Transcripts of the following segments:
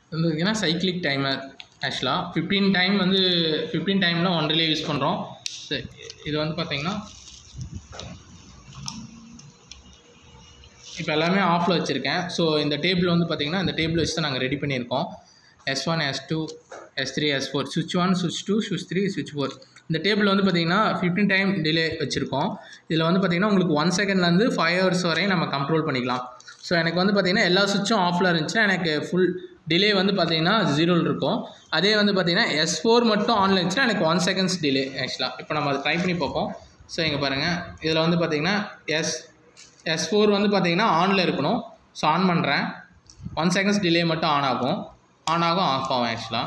வந்து பார்த்தீங்கன்னா cyclic timer ஆக்சுவலாக ஃபிஃப்டீன் டைம் வந்து ஃபிஃப்டீன் டைமில் ஒன் ரிலே யூஸ் பண்ணுறோம் இது வந்து பார்த்தீங்கன்னா இப்போ எல்லாமே ஆஃபில் வச்சுருக்கேன் ஸோ இந்த டேபிள் வந்து பார்த்தீங்கன்னா இந்த டேபிள் வச்சு தான் நாங்கள் ரெடி பண்ணியிருக்கோம் S one S two S three S four சுவிட்ச் ஒன் சுவிட்ச் டூ சுவிட்ச் த்ரீ சுவிட்ச் ஃபோர் இந்த டேபிள் வந்து பார்த்தீங்கன்னா ஃபிஃப்டின் டைம் டிலே வச்சுருக்கோம் இதில் வந்து பார்த்தீங்கன்னா உங்களுக்கு ஒன் செகண்ட்லேருந்து ஃபைவ் ஹவர்ஸ் வரையும் நம்ம கண்ட்ரோல் பண்ணிக்கலாம் ஸோ எனக்கு வந்து பார்த்தீங்கன்னா எல்லா சுவிட்சும் ஆஃபில் இருந்துச்சுன்னா எனக்கு ஃபுல் டிலே வந்து பார்த்தீங்கன்னா ஜீரோவில் இருக்கும் அதே வந்து பார்த்தீங்கன்னா எஸ் ஃபோர் மட்டும் ஆனில் இருந்துச்சுன்னா எனக்கு ஒன் செகண்ட்ஸ் டிலே ஆக்சுவலாக இப்போ நம்ம அதை ட்ரை பண்ணி பார்ப்போம் ஸோ இங்கே பாருங்கள் இதில் வந்து பார்த்தீங்கன்னா எஸ் எஸ் ஃபோர் வந்து பார்த்தீங்கன்னா ஆனில் இருக்கணும் ஸோ ஆன் பண்ணுறேன் ஒன் செகண்ட்ஸ் டிலே மட்டும் ஆன் ஆகும் ஆன் ஆகும் ஆஃப் ஆகும் ஆக்சுவலாக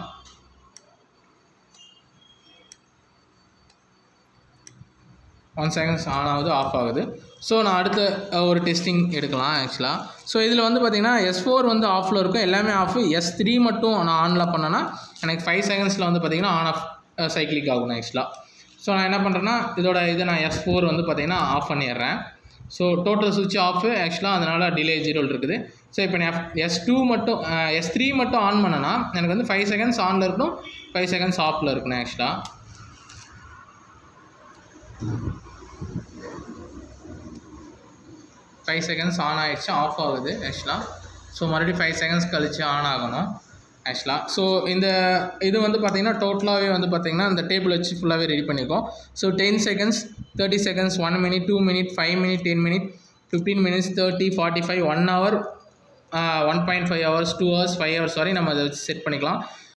ஒன் செகண்ட்ஸ் ஆன் ஆகுது ஆஃப் ஆகுது ஸோ நான் அடுத்த அஹ், ஒரு டெஸ்டிங் எடுக்கலாம் ஆக்சுவலாக ஸோ இதில் வந்து பார்த்தீங்கன்னா எஸ் ஃபோர் வந்து ஆஃபில் இருக்கும் எல்லாமே ஆஃப் எஸ் த்ரீ மட்டும் நான் ஆனில் பண்ணேன்னா எனக்கு ஃபைவ் செகண்ட்ஸில் வந்து பார்த்தீங்கன்னா ஆன் ஆஃப் சைக்கிளிக் ஆகும் ஆக்சுவலாக ஸோ நான் என்ன பண்ணுறேன்னா இதோட இது நான் எஸ் ஃபோர் வந்து பார்த்தீங்கன்னா ஆஃப் பண்ணிடுறேன் ஸோ டோட்டல் சுவிட்ச் ஆஃப் ஆக்சுவலாக அதனால் டிலே ஜீரோல் இருக்குது ஸோ இப்போ நான் எஸ் டூ மட்டும் எஸ் த்ரீ மட்டும் ஆன் பண்ணேன்னா எனக்கு வந்து ஃபைவ் செகண்ட்ஸ் ஆனில் இருக்கணும் ஃபைவ் செகண்ட்ஸ் ஆஃபில் இருக்கணும் ஆக்சுவலாக ஃபைவ் செகண்ட்ஸ் ஆன் ஆகிடுச்சு ஆஃப் ஆகுது ஆக்சுவலாக ஸோ மறுபடியும் ஃபைவ் செகண்ட்ஸ் கழிச்சு ஆன் ஆகணும் ஆக்சுவலாக ஸோ இந்த இது வந்து பார்த்திங்கன்னா டோட்டலாகவே வந்து பார்த்திங்கன்னா இந்த டேபிள் வச்சு ஃபுல்லாகவே ரெடி பண்ணியிருக்கோம் so ten seconds thirty seconds one minute two minute five minute ten minute fifteen minutes thirty forty five one hour one point five hours two hours five hours வரையும் நம்ம அதை வச்சு செட் பண்ணிக்கலாம்